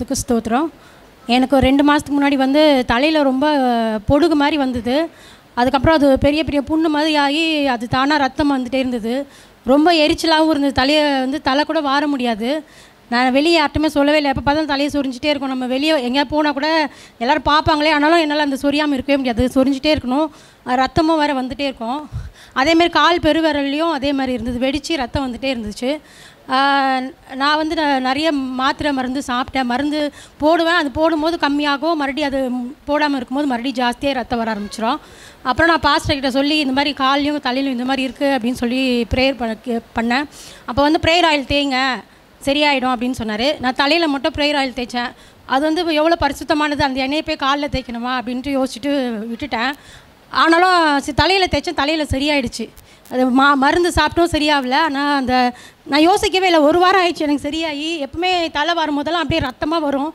நாமத்துக்கு ஸ்தோத்திரம் எனக்கு ஒரு ரெண்டு மாதத்துக்கு முன்னாடி வந்து தலையில் ரொம்ப பொடுகு மாதிரி வந்தது அதுக்கப்புறம் அது பெரிய பெரிய புண்ணு மாதிரி ஆகி அது தானாக ரத்தம் வந்துட்டே இருந்தது ரொம்ப எரிச்சலாகவும் இருந்தது தலையை வந்து தலை கூட வார முடியாது நான் வெளியே யார்ட்டுமே சொல்லவே இல்லை எப்போ பார்த்தாலும் தலையை சொரிஞ்சிட்டே இருக்கும் நம்ம வெளியே எங்கேயாவது போனால் கூட எல்லோரும் பார்ப்பாங்களே ஆனாலும் என்னால் அந்த சொரியாமல் இருக்கவே முடியாது சொரிஞ்சிட்டே இருக்கணும் அஹ் ரத்தமும் வேறு வந்துட்டே இருக்கும் அதேமாரி கால் பெருவிரல்லையும் அதே மாதிரி இருந்தது வெடித்து ரத்தம் வந்துட்டே இருந்துச்சு ஆஹ் நான் வந்து ந- நிறைய மாத்திரை மருந்து சாப்பிட்டேன் மருந்து போடுவேன் அது போடும்போது கம்மியாகும் மறுபடியும் அது போடாமல் இருக்கும்போது மறுபடியும் ஜாஸ்தியாக ரத்தம் வர ஆரம்பிச்சிடும் அப்புறம் நான் பாஸ்டர் கிட்ட சொல்லி இந்த மாதிரி கால்லையும் தலையிலும் இந்த மாதிரி இருக்குது அப்படின்னு சொல்லி ப்ரேயர் பண்ண கே- பண்ணேன் அப்போ வந்து ப்ரேயர் ஆயில் தேய்ங்க சரியாயிடும் அப்படின்னு சொன்னார் நான் தலையில் மட்டும் ப்ரேயர் ஆயில் தேய்ச்சேன் அது வந்து எவ்வளோ பரிசுத்தமானது அந்த எண்ணெயை போய் காலில் தேய்க்கணுமா அப்படின்ட்டு யோசிச்சுட்டு விட்டுட்டேன் ஆனாலும் தலையில் தேய்ச்சேன் தலையில் சரியாயிடுச்சு அது மா மருந்து சாப்பிட்டும் சரியாகல ஆனால் அந்த நான் யோசிக்கவே இல்லை ஒரு வாரம் ஆயிடுச்சு எனக்கு சரியாகி எப்பவுமே தலை வரும்போதெல்லாம் அப்படியே ரத்தமாக வரும்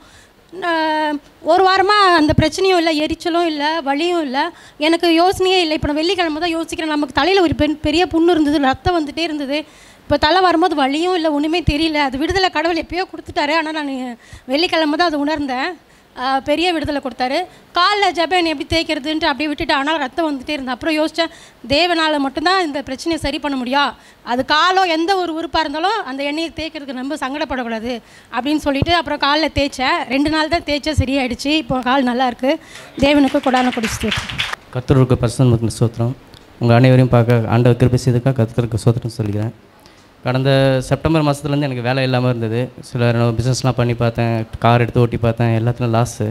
நான் ஒரு வாரமாக அந்த பிரச்சனையும் இல்லை எரிச்சலும் இல்லை வலியும் இல்லை எனக்கு யோசனையே இல்லை இப்போ நான் வெள்ளிக்கிழமை தான் யோசிக்கிறேன் நமக்கு தலையில் ஒரு பெண் பெரிய புண்ணு இருந்தது ரத்தம் வந்துட்டே இருந்தது இப்போ தலை வரும்போது வலியும் இல்லை ஒன்றுமே தெரியல அது விடுதலை கடவுள் எப்பயோ கொடுத்துட்டாரு ஆனால் நான் வெள்ளிக்கிழமை தான் அதை உணர்ந்தேன் ஆஹ் பெரிய விடுதலை கொடுத்தாரு காலில் ஜபன் எப்படி தேய்க்கிறதுன்ட்டு அப்படியே விட்டுட்டு ஆனால் ரத்தம் வந்துட்டே இருந்தேன் அப்புறம் யோசித்தேன் தேவனால் மட்டும்தான் இந்த பிரச்சனையை சரி பண்ண முடியும் அது காலம் எந்த ஒரு உறுப்பாக இருந்தாலும் அந்த எண்ணெயை தேய்க்கிறதுக்கு ரொம்ப சங்கடப்படக்கூடாது அப்படின்னு சொல்லிட்டு அப்புறம் காலில் தேய்ச்சேன் ரெண்டு நாள் தான் தேய்ச்சா சரியாயிடுச்சு இப்போ கால் நல்லா இருக்குது தேவனுக்கு கொடான குடிச்சு கர்த்தருக்கு பர்சன் மக்கள் சோத்திரம் உங்கள் அனைவரையும் பார்க்க ஆண்டவர் கிருபை செய்துக்கா கர்த்தருக்கு சோத்திரம் சொல்லிக்கிறேன் கடந்த செப்டம்பர் மாதத்துலேருந்து எனக்கு வேலை இல்லாமல் இருந்தது சில பிஸ்னஸ்லாம் பண்ணி பார்த்தேன் கார் எடுத்து ஓட்டி பார்த்தேன் எல்லாத்துலையும் லாஸு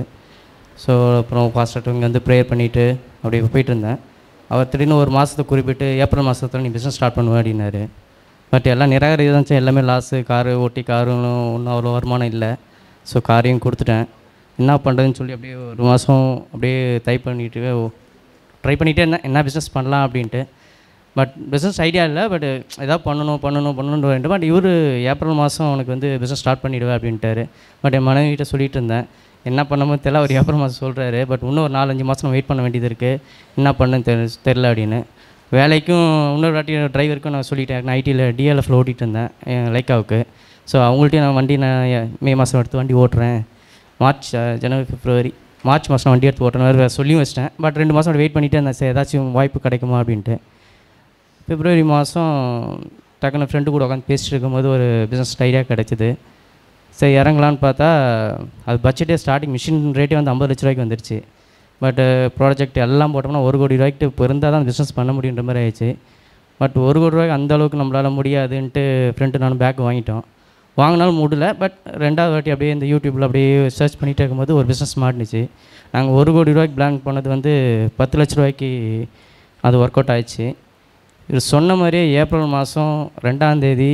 ஸோ அப்புறம் பாஸ்டர்ட்டு இங்கே வந்து ப்ரேயர் பண்ணிவிட்டு அப்படியே போயிட்டு இருந்தேன் அவர் திடீர்னு ஒரு மாதத்தை குறிப்பிட்டு ஏப்ரல் மாதத்தில் நீ பிஸ்னஸ் ஸ்டார்ட் பண்ணுவேன் அப்படின்னாரு பட் எல்லாம் நிராகரி தான் எல்லாமே லாஸு காரு ஓட்டி காரும் ஒன்றும் அவ்வளோ வருமானம் இல்லை ஸோ காரையும் கொடுத்துட்டேன் என்ன பண்ணுறதுன்னு சொல்லி அப்படியே ஒரு மாதம் அப்படியே டைப் பண்ணிட்டு ட்ரை பண்ணிகிட்டே இருந்தேன் என்ன பிஸ்னஸ் பண்ணலாம் அப்படின்ட்டு பட் பிஸ்னஸ் ஐடியா இல்லை பட் ஏதாவது பண்ணணும் பண்ணணும் பண்ணணும் பட் இவர் ஏப்ரல் மாதம் உனக்கு வந்து பிஸ்னஸ் ஸ்டார்ட் பண்ணிவிடுவேன் அப்படின்ட்டாரு பட் என் மனைவிட்ட சொல்லிட்டு இருந்தேன் என்ன பண்ணமோ தெரியல அவர் ஏப்ரல் மாதம் சொல்கிறாரு பட் இன்னும் ஒரு நாலஞ்சு மாதம் வெயிட் பண்ண வேண்டியது இருக்குது என்ன பண்ணுன்னு தெரி தெரில அப்படின்னு வேலைக்கும் இன்னொரு வாட்டி டிரைவருக்கும் நான் சொல்லிட்டேன் நான் ஐடியில் டிஎல்எஃப்ல ஓட்டிகிட்டு இருந்தேன் என் லைக்காவுக்கு ஸோ அவங்கள்ட்டையும் நான் வண்டி நான் எ- மே மாதம் எடுத்து வண்டி ஓட்டுறேன் மார்ச் அஹ், ஜனவரி பிப்ரவரி மார்ச் மாதம் வண்டி எடுத்து ஓட்டுறேன் வேறு சொல்லியும் வச்சிட்டேன் பட் ரெண்டு மாதம் வெயிட் பண்ணிகிட்டே இருந்தேன் சரி ஏதாச்சும் வாய்ப்பு கிடைக்குமா அப்படின்ட்டு பிப்ரவரி மாதம் டக்குன்னு ஃப்ரெண்டு கூட உட்காந்து பேசிட்டு இருக்கும்போது ஒரு பிஸ்னஸ் ஐடியா கிடச்சிது சரி இறங்கலான்னு பார்த்தா அது பட்ஜெட்டே ஸ்டார்டிங் மிஷின் ரேட்டே வந்து ஐம்பது லட்ச ரூபாய்க்கு வந்துருச்சு பட்டு ப்ராஜெக்ட் எல்லாம் போட்டோம்னா ஒரு கோடி ரூபாய்க்கு இப்போ இருந்தால் தான் பிஸ்னஸ் பண்ண முடியுன்ற மாதிரி ஆயிடுச்சு பட் ஒரு கோடி ரூபாய்க்கு அந்த அளவுக்கு நம்மளால் முடியாதுன்ட்டு ஃப்ரெண்டு நானும் பேக் வாங்கிட்டோம் வாங்கினாலும் முடியல பட் ரெண்டாவது வாட்டி அப்படியே இந்த யூடியூப்பில் அப்படியே சர்ச் பண்ணிகிட்டே இருக்கும்போது ஒரு பிஸ்னஸ் மாட்டுனுச்சு நாங்கள் ஒரு கோடி ரூபாய்க்கு பிளான் பண்ணது வந்து பத்து லட்ச ரூபாய்க்கு அது ஒர்க் அவுட் ஆயிடுச்சு இவர் சொன்ன மாதிரியே ஏப்ரல் மாதம் ரெண்டாம் தேதி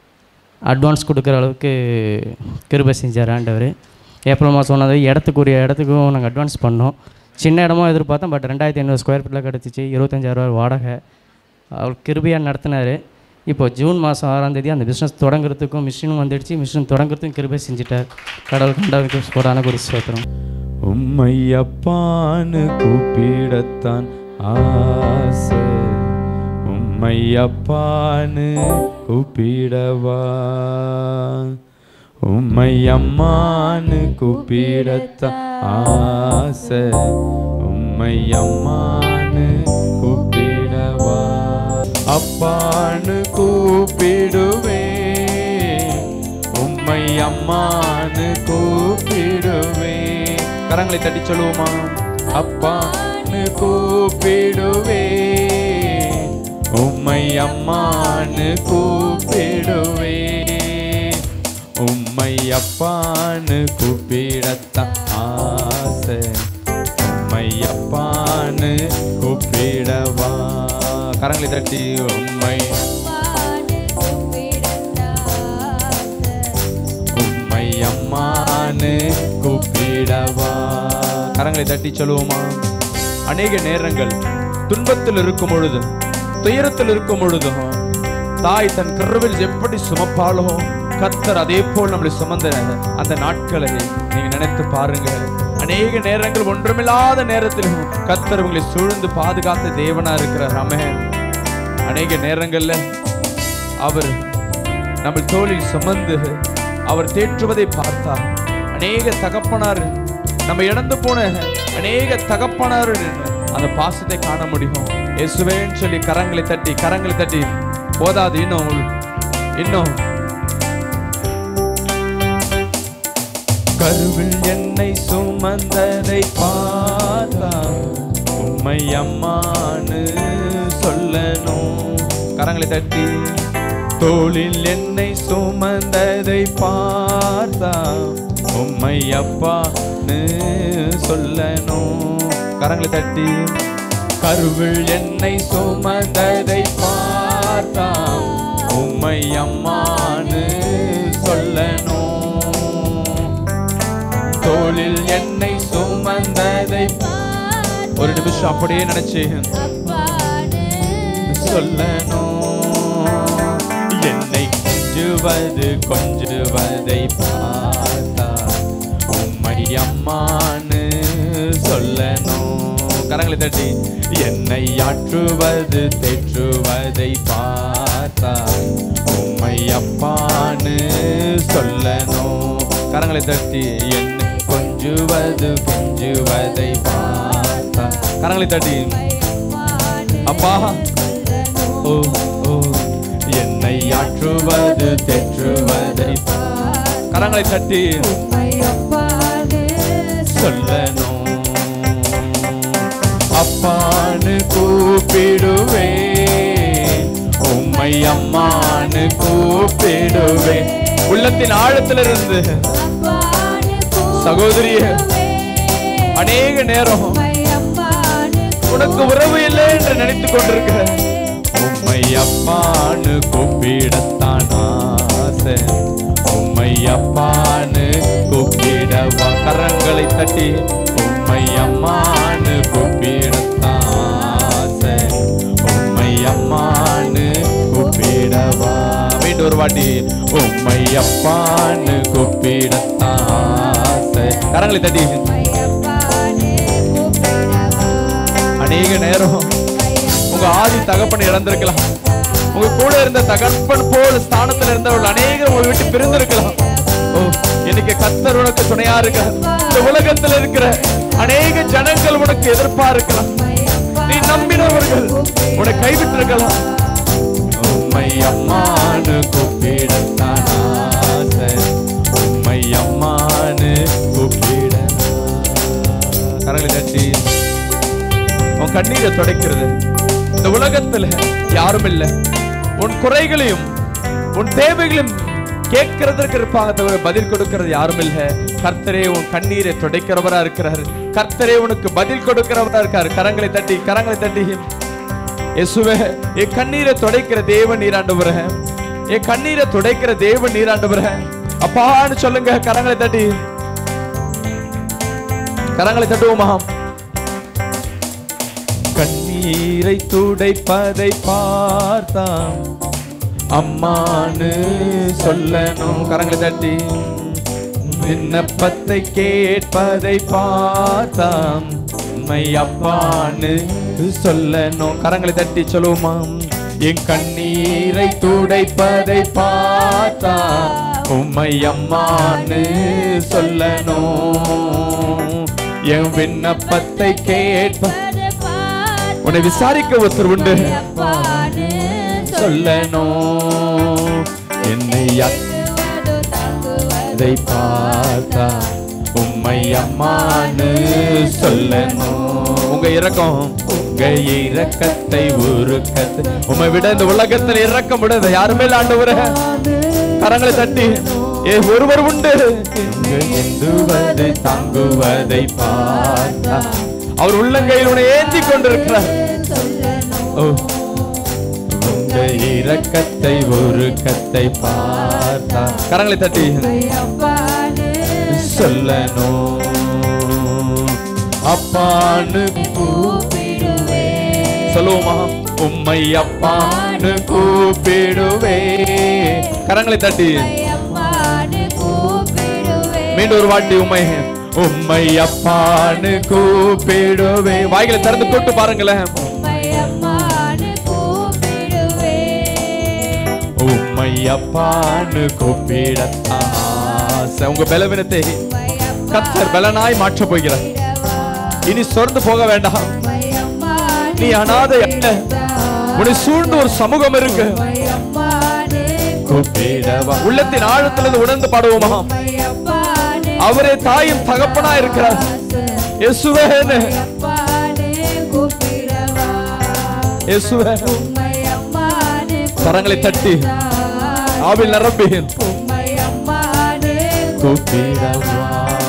அட்வான்ஸ் கொடுக்குற அளவுக்கு கிருபை செஞ்சார் ஆண்டவர் ஏப்ரல் மாதம் சொன்னது இடத்துக்குரிய இடத்துக்கும் நாங்கள் அட்வான்ஸ் பண்ணோம் சின்ன இடமா எதிர்பார்த்தோம் பட் ரெண்டாயிரத்தி ஐநூறு ஸ்கொயர் ஃபீட்டில் கிடச்சிச்சு இருபத்தஞ்சாயிரரூவா வாடகை அவர் கிருபையாக நடத்தினார் இப்போ ஜூன் மாதம் ஆறாம் தேதி அந்த பிஸ்னஸ் தொடங்குறதுக்கும் மிஷினும் வந்துடுச்சு மிஷின் தொடங்குறதுக்கும் கிருபை செஞ்சுட்டார் கடவுள் கண்டவருக்கு கோடான ஒரு சோத்திரம் உம்மை அப்பான்னு கூப்பிடத்தான் ஆசை உம்மை அப்பான்னு கூப்பிடவா உம்மை அம்மான்னு கூப்பிடத்தான் ஆசை உம்மை அம்மான்னு கூப்பிடவா அப்பான்னு கூப்பிடுவேன் உம்மை அம்மான்னு கூப்பிடுவேன் கரங்களை தட்டி சொல்லுவோமா அப்பான்னு கூப்பிடுவேன் உம்மை அம்மான்னு கூப்பிடுவேன் உம்மை அப்பான்னு கூப்பிடத்தான் ஆசை உம்மை அப்பான்னு கூப்பிடவா கரங்களை தட்டி உம்மை உம்மை அம்மான்னு கூப்பிடவா கரங்களை தட்டி சொல்லுவோமா அநேக நேரங்கள் துன்பத்தில் இருக்கும் பொழுதும் துயரத்தில் இருக்கும் பொழுதும் தாய் தன் கருவில் எப்படி சுமப்பாளோ கத்தர் அதே போல் நம்மளை சுமந்த அந்த நாட்களை நீங்க நினைத்து பாருங்க அநேக நேரங்கள் ஒன்றுமில்லாத நேரத்திலும் கத்தர் உங்களை சூழ்ந்து பாதுகாத்த தேவனா இருக்கிறார் அமேன் அநேக நேரங்கள்ல அவர் நம்ம தோளில் சுமந்து அவர் தேற்றுவதை பார்த்தார் அநேக தகப்பனார் நம்ம இழந்து போன அநேக தகப்பனார் அந்த பாசத்தை காண முடியும் இயேசுவேன்னு சொல்லி கரங்களை தட்டி கரங்களை தட்டி போதாது இன்னும் இன்னும் கருவில் என்னை சுமந்ததை பார்த்தா உம்மை அம்மான்னு சொல்லணும் கரங்களை தட்டி தோளில் என்னை சுமந்ததை பார்த்தா உம்மை அப்பான்னு சொல்லணும் கரங்களை தட்டி கருவில் என்னை சுமந்ததை பார்த்தா உம்மை அம்மான்னு சொல்லணும் தோளில் என்னை சுமந்ததை ஒரு நிமிஷம் அப்படியே நினைச்சு சொல்லணும் என்னை கொஞ்சுவது கொஞ்சுவதை பார்த்தா உம்மை அம்மான்னு சொல்லணும் கரங்களை தட்டி என்னை ஆற்றுவது தேற்றுவதை பார்த்தா உம்மை அப்பான்னு சொல்லணும் கரங்களை தட்டி என்னை கொஞ்சுவது கொஞ்சுவதை பார்த்தா கரங்களை தட்டி அப்பா ஓ ஓ என்னை ஆற்றுவது தேற்றுவதை கரங்களை தட்டி சொல்லணும் அப்பான்னு கூப்பிடுவே உம்மை அம்மான்னு கூப்பிடுவே உள்ளத்தின் ஆழத்திலிருந்து சகோதரியே அநேக நேரம் உனக்கு உறவு இல்லை என்று நினைத்துக் கொண்டிருக்கிற உம்மை அப்பான்னு கூப்பிடத்தான் ஆசை உம்மை அப்பான்னு கூப்பிடவா கரங்களை தட்டி உம்மை அம்மான்னு கூப்பிடத்தான் ஆசை உம்மை அம்மான்னு கூப்பிடவா மீண்டும் ஒரு வாட்டி உம்மை அப்பான்னு கூப்பிடத்தான் ஆசை கரங்களை தட்டி அநேக நேரம் உங்க ஆதி தகப்பனை இழந்திருக்கலாம் உங்க கூட இருந்த தகப்பன் போல் ஸ்தானத்துல இருந்தவர்கள் அநேகர் உங்களை விட்டு பிரிந்திருக்கலாம் ஓ இன்னைக்கு கத்தர் உனக்கு துணையா இருக்க இந்த உலகத்துல இருக்கிற அநேக ஜனங்கள் உனக்கு எதிர்ப்பா இருக்கலாம் நீ நம்பினவர்கள் உன்னை கைவிட்டிருக்கலாம் உம்மை அம்மானு கூப்பிடத்தான் ஆசை உம்மை அம்மானு கூப்பிட கரங்களை தட்டி உன் கண்ணீரை துடைக்கிறது இந்த உலகத்துல யாரும் இல்ல உன் குறைகளையும் உன் தேவைகளையும் கேட்கறதற்கு இருப்பாங்க தவிர பதில் கொடுக்கிறது யாரும் இல்ல கர்த்தரே உன் கண்ணீரை துடைக்கிறவரா இருக்கிறாரு கர்த்தரே உனக்கு பதில் கொடுக்கிறவரா இருக்காரு கரங்களை தட்டி கரங்களை தட்டி இயேசுவே என் கண்ணீரை துடைக்கிற தேவன் நீராண்டவர என் கண்ணீரை துடைக்கிற தேவன் நீராண்டவர அப்பான்னு சொல்லுங்க கரங்களை தட்டி கரங்களை தட்டுவோமா கண்ணீரை துடைப்பதை பார்த்தாம் அம்மான்னு சொல்லணும் கரங்களை தட்டி விண்ணப்பத்தை கேட்பதை பார்த்தாம் உண்மை அப்பான்னு சொல்லணும் கரங்களை தட்டி சொல்லுவோமாம் என் கண்ணீரை துடைப்பதை பார்த்தா உம்மை அம்மான்னு சொல்லணும் என் விண்ணப்பத்தை கேட்ப உன்னை விசாரிக்க ஒருத்தர் உண்டு சொல்லணும் என்னை அதை பார்த்தா உம்மை அம்மான்னு சொல்லணும் உங்க இரக்கம் உங்க இரக்கத்தை உருக்கத்தை உம்மை விட இந்த உலகத்தில் இரக்கம் விட யாருமே இல்ல ஆண்டவரே கரங்களை தட்டி ஏ ஒருவர் உண்டு இங்கு எந்துவதை தாங்குவதை பார்த்தா அவர் உள்ளங்கையில் உன்னை ஏந்தி கொண்டிருக்கிறார் ஓ உங்க இரக்கத்தை ஒரு கத்தை பார்த்தா கரங்களை தட்டி சொல்லணும் அப்பான்னு சொல்லுவோமா உம்மை அப்பான்னு கூப்பிடுவே கரங்களை தட்டி மீண்டும் ஒரு வாட்டி உம்மை உம்மை அப்பான்னு கூப்பிடுவே வாய்களை திறந்து தொட்டு பாருங்களேன் உம்மை அப்பான்னு கூப்பிடத்தான் ஆசை. உங்க பலவீனத்தை கத்தர் பலனாய் மாற்றப் போகிறார் இனி சொர்ந்து போக வேண்டாம் நீ அனாதை அல்ல உன்னை சூழ்ந்து ஒரு சமூகம் இருக்கு கூப்பிடவா. உள்ளத்தின் ஆழத்திலிருந்து உணர்ந்து பாடுவோமா அவரே தாயும் தகப்பனா இருக்கிறார் இயேசுவேன்னு இயேசுவே கரங்களை தட்டி ஆவில் நிரம்பி கூப்பிடவா.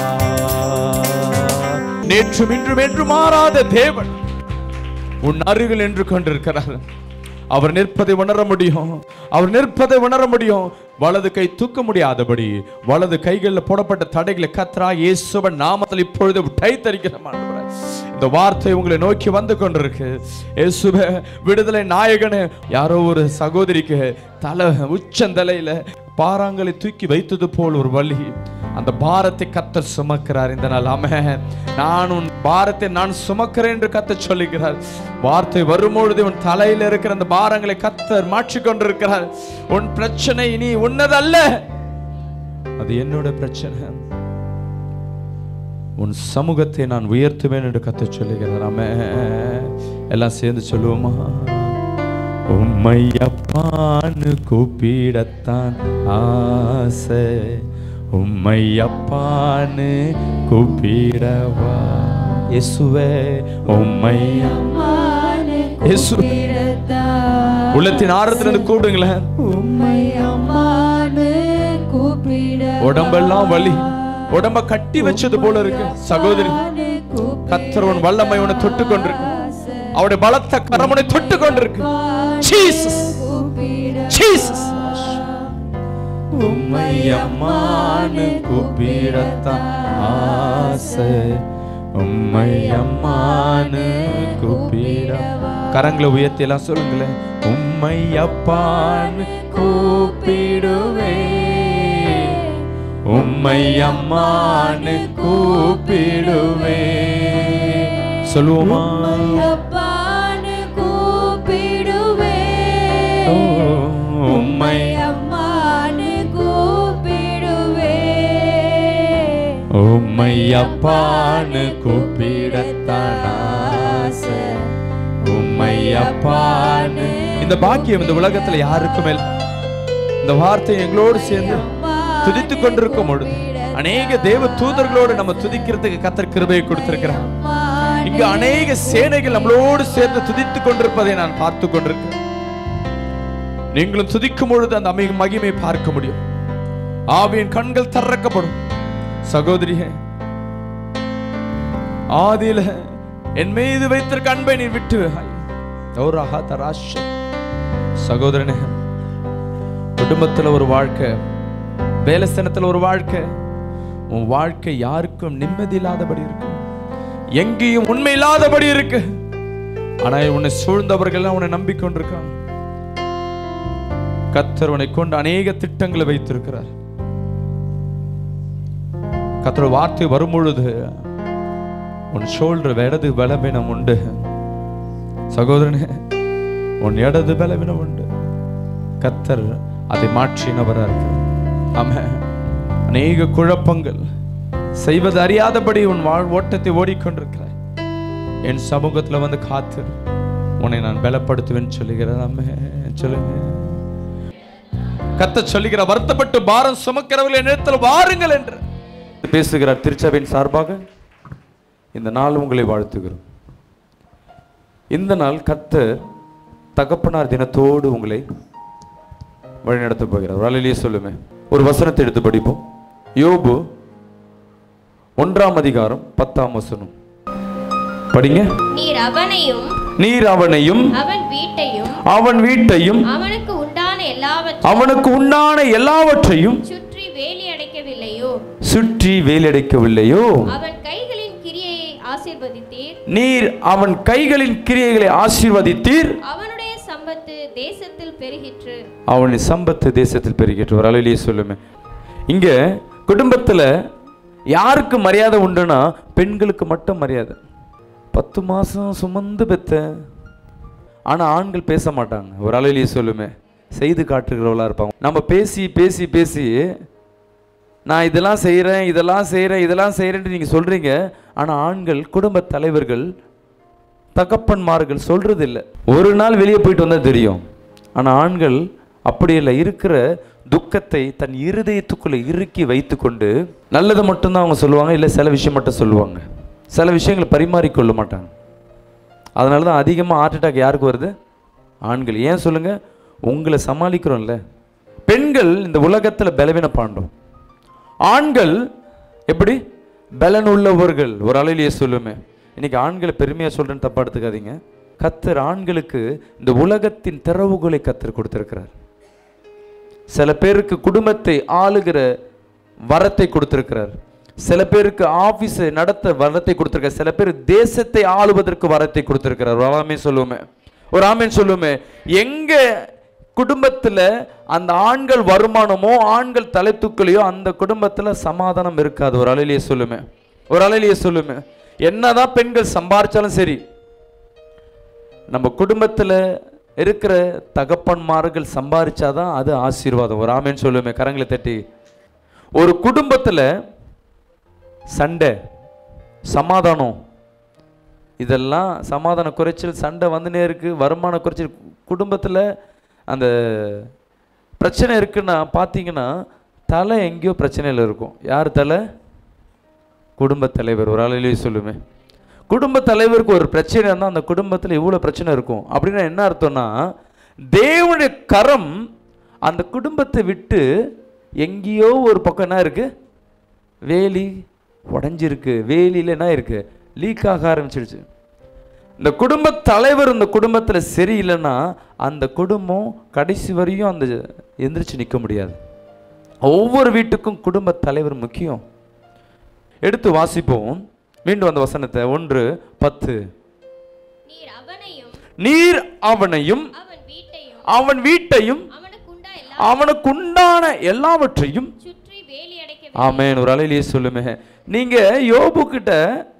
நேற்றும் இன்றும் என்று மாறாத தேவன் உன் அருகில் நின்று கொண்டிருக்கிறார் அவர் நிற்பதை உணர முடியும் அவர் நிற்பதை உணர முடியும் வலது கை தூக்க முடியாதபடி வலது கைகளில் போடப்பட்ட தடைகளை கத்ரா இயேசுவன் நாமத்தில் இப்பொழுது டைத்தரிக்கிற ஆண்டவரே. இந்த வார்த்தை உங்களை நோக்கி வந்து கொண்டிருக்கு இயேசுவே விடுதலை நாயகனே யாரோ ஒரு சகோதரிக்கு தலை உச்சந்தலையில பாறாங்களை தூக்கி வைத்தது போல் ஒரு வலி அந்த பாரத்தை கத்தர் சுமக்கிறார் இந்த நாள் ஆமென் நான் உன் பாரத்தை நான் சுமக்கிறேன் என்று கத்தர் சொல்லுகிறார் வார்த்தை வரும்பொழுது உன் தலையில இருக்கிற அந்த பாரங்களை கத்தர் மாற்றிக் கொண்டிருக்கிறார் உன் பிரச்சனை இனி உன்னதல்ல அது என்னோட பிரச்சனை உன் சமூகத்தை நான் உயர்த்துவேன் என்று கத்த சொல்லுகிறார் ஆமென் எல்லாம் சேர்ந்து சொல்லுவோமா உம்மை அப்பான்னு கூப்பிடத்தான் ஆசை உம்மை அப்பான்னு கூப்பிடவா இயேசுவே உம்மை இயேசு உள்ளத்தின் ஆரத்திலிருந்து கூப்பிடுங்களேன் உடம்பெல்லாம் வலி உடம்ப கட்டி வச்சது போல இருக்கு சகோதரி கத்தர் உன் வல்லமை உன்னை தொட்டு கொண்டிருக்கு அவருடைய பலத்த கரமுனை தொட்டு கொண்டிருக்கு ஜீசஸ் ஜீசஸ் உம்மை அம்மானு கூப்பிடத்தான் ஆசை உம்மை அம்மானு கூப்பிட கரங்களை உயர்த்தி எல்லாம் சொல்லுங்களேன் உம்மை அப்பான்னு கூப்பிடுவே உம்மை அம்மான்னு கூப்பிடுவே சொல்லுவோமா ஓ, உம்மை உம்மை அப்பான்னு கூப்பிடத்தான் ஆசை உம்மை அப்பான்னு இந்த பாக்கியம் இந்த உலகத்துல யாருக்கும் இல்லை இந்த வார்த்தை எங்களோடு சேர்ந்து துதித்துக் கொண்டிருக்கும் பொழுது அநேக தேவ தூதர்களோடு நம்ம துதிக்கிறதுக்கு கத்தர் கிருபையை கொடுத்திருக்கிறார் இங்கு அநேக சேனைகள் நம்மளோடு சேர்ந்து துதித்துக் கொண்டிருப்பதை நான் பார்த்து கொண்டிருக்கிறேன் நீங்களும் துதிக்கும் பொழுது அந்த அமை மகிமை பார்க்க முடியும் ஆவியின் கண்கள் திறக்கப்படும் சகோதரியே ஆதியில என் மீது வைத்திருக்க அன்பை நீ விட்டு விடாய். தௌராஹா தராஷ். சகோதரனே குடும்பத்துல ஒரு வாழ்க்கை வேலைஸ்தனத்துல ஒரு வாழ்க்கை உன் வாழ்க்கை யாருக்கும் நிம்மதி இல்லாதபடி இருக்கு எங்கேயும் உண்மை இல்லாதபடி இருக்கு ஆனா உன்னை சூழ்ந்தவர்கள் எல்லாம் உன்னை நம்பிக்கொண்டிருக்காங்க கத்தர் உன்னை கொண்டு அநேக திட்டங்களை வைத்திருக்கிறார் கத்தர் வார்த்தை வரும் பொழுது உன் ஷோல்டர் இடது பலவீனம் உண்டு சகோதரனே உன் இடது பலவீனம் உண்டு கத்தர் அதை மாற்றினவரா இருக்கிறார் ஆமென் அநேக குழப்பங்கள் செய்வது அறியாதபடி உன் வாழ் ஓட்டத்தை ஓடிக்கொண்டிருக்கிறாய் என் சமூகத்துல வந்து காத்து உன்னை நான் பலப்படுத்துவேன் சொல்லுகிறேன் ஆமென் சொல்லுங்க கத்த சொல்லுகிற வருத்தப்பட்டு பாரம் சுமக்கிறவர்கள் என்னிடத்தில் வாருங்கள் என்று பேசுகிறார் திருச்சபையின் சார்பாக இந்த நாள் உங்களை வாழ்த்துகிறோம் இந்த நாள் கத்தர் தகப்பனார் தினத்தோடு உங்களை வழிநடத்த போகிறார் வலையிலேயே சொல்லுமே ஒரு வசனத்தை எடுத்து படிப்போம் யோபு ஒன்றாம் அதிகாரம் பத்தாம் வசனம் படிங்க நீர் அவனையும் நீர் அவனையும் அவன் வீட்டையும் அவன் வீட்டையும் அவனுக்கு உண்டான எல்லாவற்றையும் அவனுக்கு உண்டான எல்லாவற்றையும் சுற்றி வேலி அடைக்கவில்லையோ சுற்றி வேலடைக்கவில்லையோ அவன் கைகளின் கிரியையை ஆசீர்வதித்தீர் நீர் அவன் கைகளின் கிரியைகளை ஆசீர்வதித்தீர் அவனுடைய சம்பத்து தேசத்தில் பெருகிற்று அவனின் சம்பத்து தேசத்தில் பெருகிட்டு ஒரு அலையிலேயே சொல்லுமே இங்க குடும்பத்துல யாருக்கு மரியாதை உண்டுன்னா பெண்களுக்கு மட்டும் மரியாதை பத்து மாசம் சுமந்து பெத்த ஆனா ஆண்கள் பேச மாட்டாங்க ஒரு அலையிலேயே சொல்லுமே செய்து காட்டுகிறவளா இருப்பாங்க நம்ம பேசி பேசி பேசி நான் இதெல்லாம் செய்கிறேன் இதெல்லாம் செய்கிறேன் இதெல்லாம் செய்கிறேன்ட்டு நீங்கள் சொல்கிறீங்க ஆனால் ஆண்கள் குடும்ப தலைவர்கள் தகப்பன்மார்கள் சொல்றது இல்லை ஒரு நாள் வெளியே போயிட்டு வந்தால் தெரியும் ஆனால் ஆண்கள் அப்படி இல்லை இருக்கிற துக்கத்தை தன் இருதயத்துக்குள்ளே இறுக்கி வைத்துக்கொண்டு நல்லதை மட்டும்தான் அவங்க சொல்லுவாங்க இல்லை சில விஷயம் மட்டும் சொல்லுவாங்க சில விஷயங்களை பரிமாறிக்கொள்ள மாட்டாங்க அதனால தான் அதிகமாக ஹார்ட் அட்டாக் யாருக்கு வருது ஆண்கள் ஏன் சொல்லுங்க உங்களை சமாளிக்கிறோம்ல பெண்கள் இந்த உலகத்தில் பலவீன பாண்டோம் ஆண்கள் எப்படி பலன் உள்ளவர்கள் ஒரு அலையிலேயே சொல்லுமே இன்னைக்கு ஆண்களை பெருமையாக சொல்றேன்னு தப்பா எடுத்துக்காதீங்க கத்தர் ஆண்களுக்கு இந்த உலகத்தின் திறவுகளை கத்தர் கொடுத்திருக்கிறார் சில பேருக்கு குடும்பத்தை ஆளுகிற வரத்தை கொடுத்திருக்கிறார் சில பேருக்கு ஆபீஸை நடத்த வரத்தை கொடுத்திருக்கார் சில பேர் தேசத்தை ஆளுவதற்கு வரத்தை கொடுத்திருக்கிறார் ஒரு ஆமீன் சொல்லுவோமே ஒரு ஆமீன் சொல்லுவோமே எங்க குடும்பத்துல அந்த ஆண்கள் வருமானமோ ஆண்கள் தலை தூக்கலையோ அந்த குடும்பத்துல சமாதானம் இருக்காது ஒரு அலையிலேயே சொல்லுமே ஒரு அலையிலேயே சொல்லுமே என்னதான் பெண்கள் சம்பாரிச்சாலும் சரி நம்ம குடும்பத்தில் இருக்கிற தகப்பன்மார்கள் சம்பாரிச்சாதான் அது ஆசீர்வாதம் ஒரு ஆமேன்னு சொல்லுமே கரங்களை தட்டி ஒரு குடும்பத்தில் சண்டை சமாதானம் இதெல்லாம் சமாதான குறைச்சல் சண்டை வந்துனே இருக்கு வருமான குறைச்சல் குடும்பத்தில் அந்த பிரச்சனை இருக்குன்னா பார்த்தீங்கன்னா தலை எங்கேயோ பிரச்சனையில் இருக்கும் யார் தலை குடும்பத் தலைவர் ஒரு ஆளிலேயே சொல்லுமே குடும்ப தலைவருக்கு ஒரு பிரச்சனை இருந்தால் அந்த குடும்பத்தில் இவ்வளோ பிரச்சனை இருக்கும் அப்படின்னா என்ன அர்த்தம்னா தேவனுடைய கரம் அந்த குடும்பத்தை விட்டு எங்கேயோ ஒரு பக்கம் என்ன இருக்கு வேலி உடஞ்சிருக்கு வேலியில் என்ன இருக்கு லீக் ஆக ஆரம்பிச்சிடுச்சு இந்த குடும்ப தலைவர் இந்த குடும்பத்தில் சரியில்லைன்னா அந்த குடும்பம் கடைசி வரையும் அந்த எந்திரிச்சு நிற்க முடியாது ஒவ்வொரு வீட்டுக்கும் குடும்ப தலைவர் முக்கியம் எடுத்து வாசிப்போம் மீண்டும் அந்த வசனத்தை ஒன்று பத்து நீர் அவனையும் நீர் அவனையும் அவன் வீட்டையும் அவன் வீட்டையும் அவனுக்குண்டா எல்லா அவனுக்குண்டான எல்லாவற்றையும் சுற்றி வேலி அடைக்க ஆமென் ஒரு அலையிலேயே சொல்லுமே நீங்க யோபு கிட்ட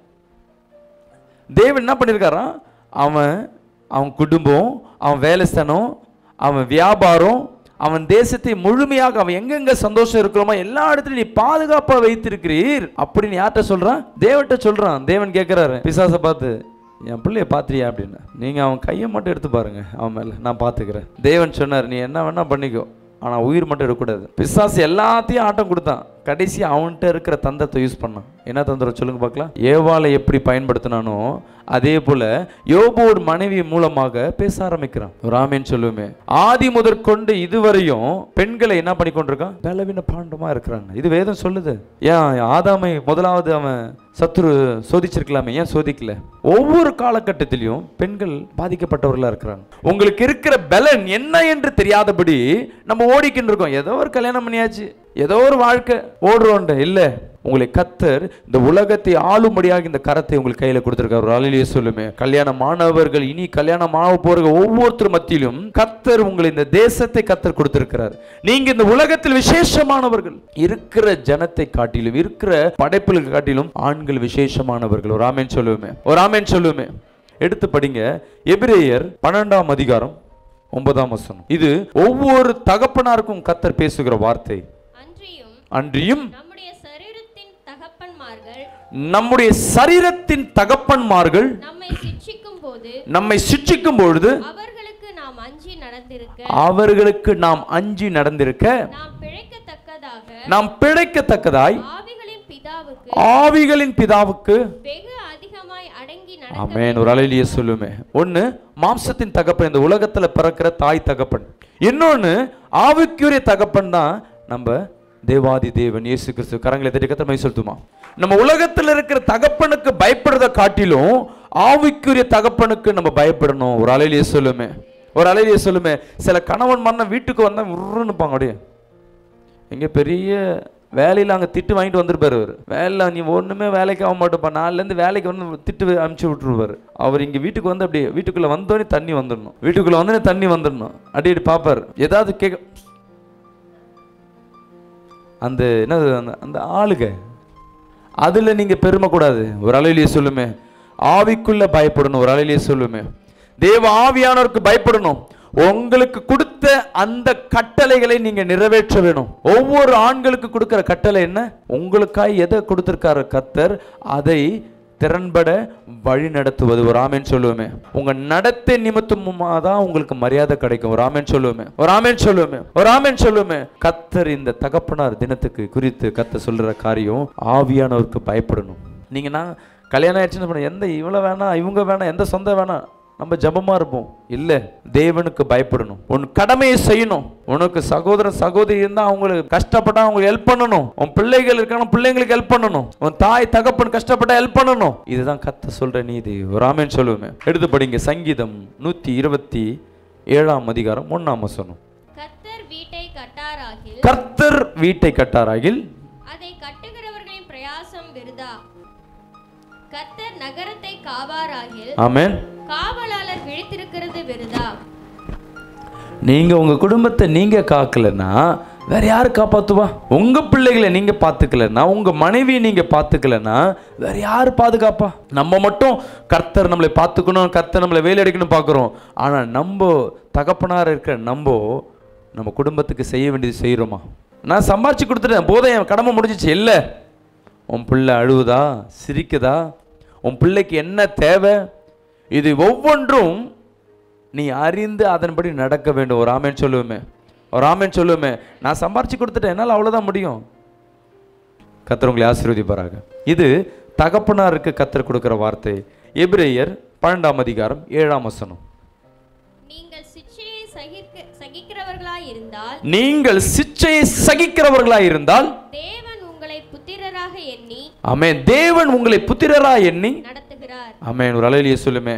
தேவன் என்ன பண்ணியிருக்காராம் அவன் அவன் குடும்பம் அவன் வேலை ஸ்தானம் அவன் வியாபாரம் அவன் தேசத்தை முழுமையாக அவன் எங்கெங்க சந்தோஷம் இருக்கிறோமோ எல்லா இடத்துலயும் நீ பாதுகாப்பா வைத்திருக்கிறீர் அப்படின்னு யார்கிட்ட சொல்றான் தேவன்கிட்ட சொல்றான் தேவன் கேட்கிறாரு பிசாசை பார்த்து என் பிள்ளைய பாத்திரியா அப்படின்னு நீங்க அவன் கையை மட்டும் எடுத்து பாருங்க அவன் மேல நான் பாத்துக்கிறேன் தேவன் சொன்னார் நீ என்ன வேணா பண்ணிக்கோ ஆனா உயிர் மட்டும் எடுக்கக்கூடாது பிசாசு எல்லாத்தையும் ஆட்டம் கொடுத்தான் கடைசி அவன்கிட்ட இருக்கிற தந்தத்தை யூஸ் பண்ணான் என்ன தந்திரம் சொல்லுங்க பார்க்கலாம் ஏவாளை எப்படி பயன்படுத்தினானோ அதே போல யோபோடு மனைவி மூலமாக பேச ஆரம்பிக்கிறான் ராமேன் சொல்லுமே ஆதி முதற்கொண்டு இதுவரையும் பெண்களை என்ன பண்ணி கொண்டிருக்கான் பலவீன பாண்டமா இருக்கிறாங்க இது வேதம் சொல்லுது ஏன் ஆதாமை முதலாவது அவன் சத்துரு சோதிச்சிருக்கலாமே ஏன் சோதிக்கல ஒவ்வொரு காலகட்டத்திலையும் பெண்கள் பாதிக்கப்பட்டவர்களா இருக்கிறாங்க உங்களுக்கு இருக்கிற பலன் என்ன என்று தெரியாதபடி நம்ம ஓடிக்கிட்டு இருக்கோம் ஏதோ ஒரு கல்யாணம் பண்ணியாச்சு ஏதோ ஒரு வாழ்க்கை ஓடுறோண்ட இல்ல உங்களை கத்தர் இந்த உலகத்தை ஆளும்படியாக இந்த கரத்தை உங்களுக்கு கையில கொடுத்திருக்காரு ஒரு அலையிலேயே சொல்லுமே கல்யாணம் ஆனவர்கள் இனி கல்யாணம் ஆக போற ஒவ்வொருத்தர் மத்தியிலும் கத்தர் உங்களை இந்த தேசத்தை கத்தர் கொடுத்திருக்கிறார் நீங்க இந்த உலகத்தில் விசேஷமானவர்கள் இருக்கிற ஜனத்தை காட்டிலும் இருக்கிற படைப்புகளுக்கு காட்டிலும் ஆண்கள் விசேஷமானவர்கள் ஒரு ஆமேன் சொல்லுவோமே ஒரு ஆமேன் சொல்லுவோமே எடுத்து படிங்க எபிரேயர் பன்னெண்டாம் அதிகாரம் ஒன்பதாம் வசனம் இது ஒவ்வொரு தகப்பனாருக்கும் கத்தர் பேசுகிற வார்த்தை அன்றியும் அன்றியும் நம்முடைய சரீரத்தின் தகப்பன்மார்கள் நம்முடைய சரீரத்தின் தகப்பன்மார்கள் நம்மை சிட்சிக்கும் போது நம்மை சிட்சிக்கும் பொழுது அவர்களுக்கு நாம் அஞ்சி நடந்திருக்க அவர்களுக்கு நாம் அஞ்சி நடந்திருக்க நாம் பிழைக்கத்தக்கதாக நாம் பிழைக்கத்தக்கதாய் ஆவிகளின் பிதாவுக்கு ஆவிகளின் பிதாவுக்கு வெகு அதிகமாய் அடங்கி நடக்க ஆமென் ஒரு அலையிலேயே சொல்லுமே ஒண்ணு மாம்சத்தின் தகப்பன் இந்த உலகத்துல பிறக்கிற தாய் தகப்பன் இன்னொன்னு ஆவிக்குரிய தகப்பன் தான் நம்ம தேவாதி தேவன் இயேசு கிறிஸ்து கரங்களை தட்டி கத்தமை சொல்லுமா நம்ம உலகத்துல இருக்கிற தகப்பனுக்கு பயப்படுறத காட்டிலும் ஆவிக்குரிய தகப்பனுக்கு நம்ம பயப்படணும் ஒரு அலையிலேயே சொல்லுமே ஒரு அலையிலேயே சொல்லுமே சில கணவன் மன்னன் வீட்டுக்கு வந்தா உருன்னுப்பாங்க அப்படியே எங்க பெரிய வேலையில் அங்கே திட்டு வாங்கிட்டு வந்திருப்பாரு அவர் வேலை நீ ஒன்றுமே வேலைக்கு ஆக மாட்டோப்பா நாலுலேருந்து வேலைக்கு வந்து திட்டு அனுப்பிச்சு விட்டுருவாரு அவர் இங்கே வீட்டுக்கு வந்து அப்படியே வீட்டுக்குள்ளே வந்தோடனே தண்ணி வந்துடணும் வீட்டுக்குள்ளே வந்தோடனே தண்ணி வந்துடணும் அடி அடி பார்ப்பார் ஏதாவது கேட்க அந்த என்னது அந்த அந்த ஆளுக அதில் நீங்கள் பெருமை கூடாது ஒரு அலையிலேயே சொல்லுமே ஆவிக்குள்ள பயப்படணும் ஒரு அலையிலேயே சொல்லுமே தேவ ஆவியானவருக்கு பயப்படணும் உங்களுக்கு கொடுத்த கொடுத்த அந்த கட்டளைகளை நீங்க நிறைவேற்ற வேணும் ஒவ்வொரு ஆண்களுக்கு கொடுக்கிற கட்டளை என்ன உங்களுக்காய் எதை கொடுத்திருக்காரு கத்தர் அதை திறன்பட வழி நடத்துவது ஒரு ஆமேன் சொல்லுவோமே உங்க நடத்தை நிமித்தமா தான் உங்களுக்கு மரியாதை கிடைக்கும் ஒரு ஆமேன் சொல்லுவோமே ஒரு ஆமேன் சொல்லுவோமே ஒரு ஆமேன் சொல்லுவோமே கத்தர் இந்த தகப்பனார் தினத்துக்கு குறித்து கத்தர் சொல்ற காரியம் ஆவியானவருக்கு பயப்படணும் நீங்க நான் கல்யாணம் ஆயிடுச்சுன்னு பண்ண எந்த இவ்வளோ வேணாம் இவங்க வேணாம் எந்த சொந்தம் வேணாம் நம்ம ஜபமா இருப்போம் இல்ல தேவனுக்கு பயப்படணும் உன் கடமையை செய்யணும் உனக்கு சகோதரன் சகோதரி இருந்தா அவங்களுக்கு கஷ்டப்பட்டா அவங்களுக்கு ஹெல்ப் பண்ணணும் உன் பிள்ளைகள் இருக்காங்க பிள்ளைங்களுக்கு ஹெல்ப் பண்ணணும் உன் தாய் தகப்பன் கஷ்டப்பட்டா ஹெல்ப் பண்ணணும் இதுதான் கத்த சொல்ற நீதி ஒரு ஆமேன் சொல்லுவேன் எடுத்து படிங்க சங்கீதம் நூத்தி இருபத்தி ஏழாம் அதிகாரம் ஒன்னாம் வசனம் கர்த்தர் வீட்டை கட்டாராகில் கர்த்தர் வீட்டை கட்டாராகில் அதை கட்டுகிறவர்களின் பிரயாசம் விருதா கர்த்தர் நகரத்தை காவாராகில் ஆமென் காவலாளர் விழித்திருக்கிறது விருதா நீங்க உங்க குடும்பத்தை நீங்க காக்கலன்னா வேற யாரு காப்பாத்துவா உங்க பிள்ளைகளை நீங்க பாத்துக்கலன்னா உங்க மனைவியை நீங்க பாத்துக்கலன்னா வேற யாரு பாதுகாப்பா நம்ம மட்டும் கர்த்தர் நம்மளை பார்த்துக்கணும் கர்த்தர் நம்மளை வேலை அடிக்கணும் பார்க்குறோம் ஆனா நம்ம தகப்பனார் இருக்கிற நம்ம நம்ம குடும்பத்துக்கு செய்ய வேண்டியது செய்கிறோமா நான் சம்பாரிச்சு கொடுத்துட்டேன் போதும் என் கடமை முடிஞ்சிச்சு இல்லை உன் பிள்ளை அழுவுதா சிரிக்குதா உன் பிள்ளைக்கு என்ன தேவை இது ஒவ்வொன்றும் நீ அறிந்து அதன்படி நடக்க வேண்டும் ஒரு ஆமேன் சொல்லுவேமே ஒரு ஆமேன் சொல்லுவேமே நான் சம்பாரிச்சு கொடுத்துட்டேன் என்னால் அவ்வளோதான் முடியும் கத்தர் உங்களை ஆசீர்வதிப்பாராக இது தகப்பனாருக்கு கத்தர் கொடுக்கிற வார்த்தை எபிரேயர் பன்னெண்டாம் அதிகாரம் ஏழாம் வசனம் நீங்கள் சிக்ஷையை சகிக்க சகிக்கிறவர்களாய் இருந்தால் நீங்கள் சிச்சையை சகிக்கிறவர்களாய் இருந்தால் தேவன் உங்களை புத்திரராக எண்ணி ஆமென் தேவன் உங்களை புத்திரரா எண்ணி நடத்துகிறார் ஆமென் ஒரு அலையிலேயே சொல்லுமே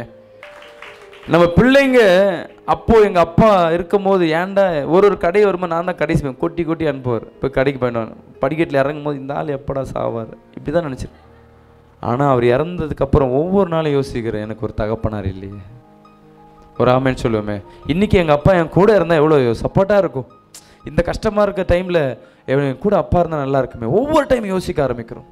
நம்ம பிள்ளைங்க அப்போ எங்க அப்பா இருக்கும்போது ஏன்டா ஒரு ஒரு கடை வரும்போது நான் தான் கடைசி போய் கொட்டி கொட்டி அனுப்புவார் இப்போ கடைக்கு போயிடுவான் படிக்கட்டில் இறங்கும் போது இந்த ஆள் எப்படா சாவார் இப்படி தான் நினச்சிருக்கேன் ஆனால் அவர் இறந்ததுக்கு அப்புறம் ஒவ்வொரு நாளும் யோசிக்கிறேன் எனக்கு ஒரு தகப்பனார் இல்லையே ஒரு ஆமேன்னு சொல்லுவோமே இன்னைக்கு எங்கள் அப்பா என் கூட இருந்தால் எவ்வளோ சப்போர்ட்டாக இருக்கும் இந்த கஷ்டமாக இருக்க டைமில் என் கூட அப்பா இருந்தால் நல்லா இருக்குமே ஒவ்வொரு டைம் யோசிக்க ஆரம்பிக்கிறோம்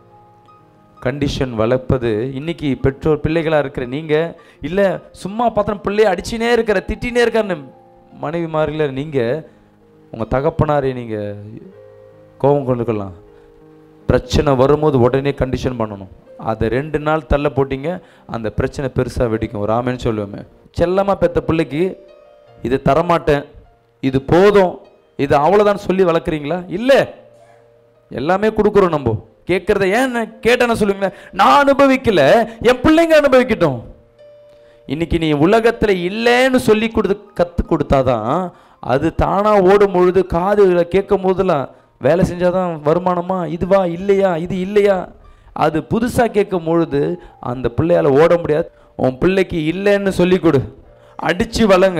கண்டிஷன் வளர்ப்பது இன்னைக்கு பெற்றோர் பிள்ளைகளாக இருக்கிற நீங்கள் இல்லை சும்மா பார்த்தா பிள்ளைய அடிச்சுனே இருக்கிற திட்டினே இருக்காருன்னு மனைவி மாறில நீங்கள் உங்கள் தகப்பனாரை நீங்கள் கோபம் கொண்டுக்கலாம் பிரச்சனை வரும்போது உடனே கண்டிஷன் பண்ணணும் அதை ரெண்டு நாள் தள்ள போட்டீங்க அந்த பிரச்சனை பெருசாக வெடிக்கும் ஒரு ஆமேன்னு சொல்லுவேமே செல்லமாக பெத்த பிள்ளைக்கு இது தரமாட்டேன் இது போதும் இது அவ்வளோதான் சொல்லி வளர்க்குறீங்களா இல்லை எல்லாமே கொடுக்குறோம் நம்ம கேட்குறத ஏன் நான் கேட்டேன்னு சொல்லுவீங்களா நான் அனுபவிக்கல என் பிள்ளைங்க அனுபவிக்கட்டும் இன்னைக்கு நீ உலகத்துல இல்லைன்னு சொல்லி கொடுத்து கத்து கொடுத்தாதான் அது தானா ஓடும் பொழுது காதுகளை கேட்கும் போதெல்லாம் வேலை செஞ்சாதான் வருமானமா இதுவா இல்லையா இது இல்லையா அது புதுசா கேட்கும் பொழுது அந்த பிள்ளையால ஓட முடியாது உன் பிள்ளைக்கு இல்லைன்னு சொல்லி கொடு அடிச்சு வளங்க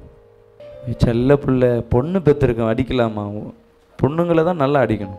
செல்ல பிள்ளை பொண்ணு பெற்றிருக்கேன் அடிக்கலாமா பொண்ணுங்களை தான் நல்லா அடிக்கணும்